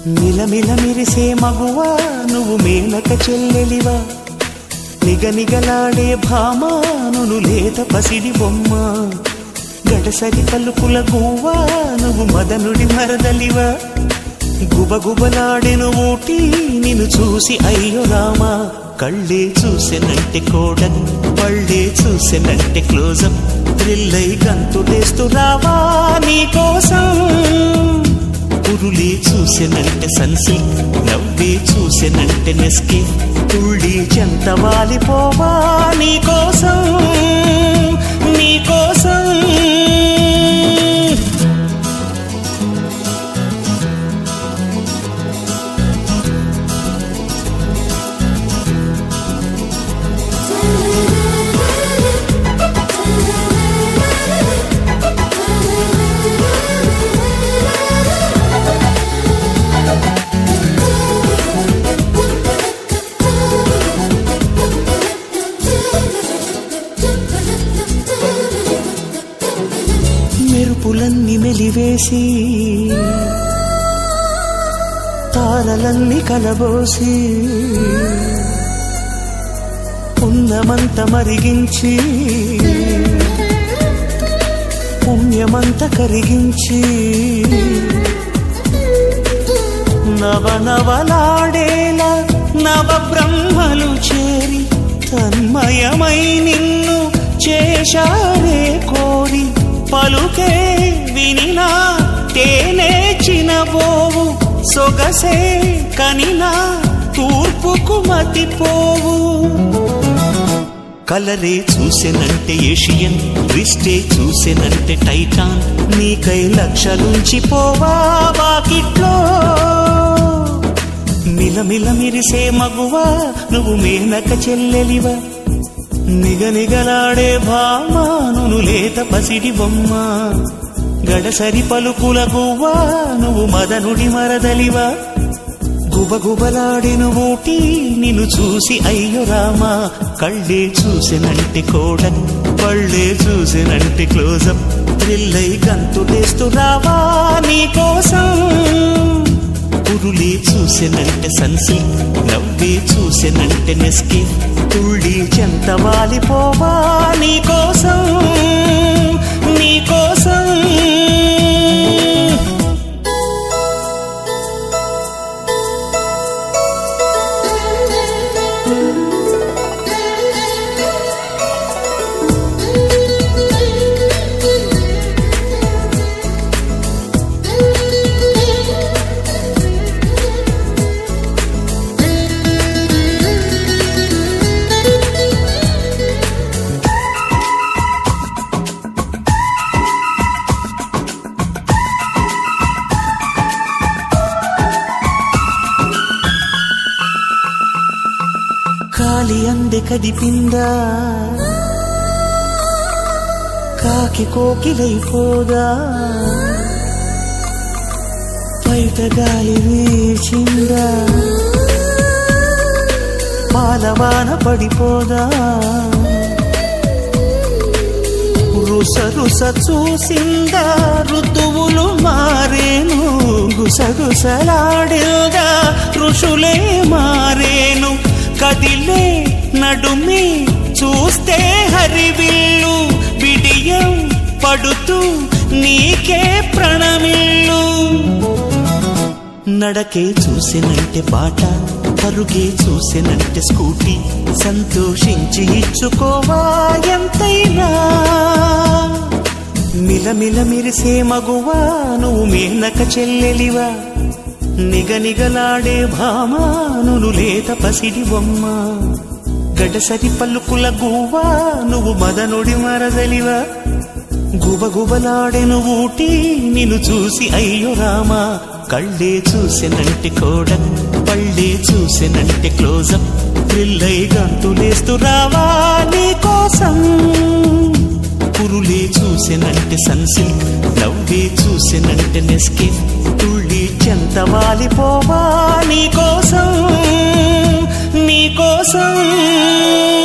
మిలమిల మెరిసే మగువా నువ్వు మేనక చెల్లెలివా నిగనిగలాడే భామా నును లేత పసిడి బొమ్మ గడసరి పలుకుల గువ్వా నువ్వు మదనుడి మరదలివా గుబగుబలాడెను ఊటి నిన్ను చూసి అయ్యో రామా కళ్ళే చూసెనంటే కోడన్ పళ్ళే చూసెనంటే క్లోజప్ థ్రిల్లై గంతులేస్తూ రావా నీ కోసం పురులే చూసెనంటే సన్సిల్క్ నవ్వే చూసెనంటే నెస్కి తుళ్ళి చెంత వాలిపోవా నీ కోసం నీ కోసం మెరుపులన్నీ మెలివేసి తారలన్నీ కలబోసి పుణ్యమంత మరిగించి పుణ్యమంత కరిగించి నవనవలాడేలా నవ బ్రహ్మలు చేరి తన్మయమై నిన్ను చేశారే కోరి పలుకే వినినా తేనే చినబోవు సొగసే కనినా తూర్పుకు మతిపోవు కలరే చూసెనంటే ఏషియన్ ట్విస్టే చూసెనంటే టైటాన్ నీకై లక్షలుంచి పోవా వాకిట్లో మిలమిల మిరిసే మగువా నువ్వు మేనక చెల్లెలివా నిగనిగలాడే భామా నును లేత పసిడి బొమ్మ గడసరి పలుకుల గువ్వా నువ్వు మదనుడి మరదలివా గుబగుబలాడిను ఊటి నిన్ను చూసి అయ్యో రామా కళ్ళే చూసినంటి కోడన్ పళ్ళే చూసినంటి క్లోజప్ థ్రిల్లై గంతులేస్తూ రావా నీ కోసం పురులే చూసినంటే సన్సిల్క్ నవ్వే చూసినంటే నెస్కి తుళ్ళి చెంత వాలిపోవా నీ కోసం నీ కోసం కాలి అంది కదిపిందా కాకి కోకిలైపోదా బయట గాలి వీచిందా పాలవాన పడిపోదా రుస రుస చూసిందా ఋతువులు మారేను గుసగుసలాడేగా ఋషులే మారేను కదిలే నడుమి చూస్తే హరివిల్లు బిడియం పడుతూ నీకే ప్రణమిల్లు నడకే చూసినంటే బాట పరుగే చూసినంటే స్కూటీ సంతోషించి ఇచ్చుకోవా ఎంతైనా మిలమిల మిరిసే మగువా నువ్వు మేనక చెల్లెలివా నిగనిగలాడే భామా నును లేత పసిడి బొమ్మ గడసరి పలుకుల గువ్వా నువ్వు మదనుడి మరదలివా గుబగుబలాడెను ఊటి నిన్ను చూసి అయ్యో రామా కళ్ళే చూసినంటే కోడన్ పళ్ళే చూసినంటే క్లోజప్ థ్రిల్లై గంతులేస్తూ రావా నీ కోసం పురులే చూసినంటే సన్సిల్క్ నవ్వే చూసినంటే నెస్కిన్ తుళ్ళి చెంత వాలిపోవా నీ కోసం నీ కోసం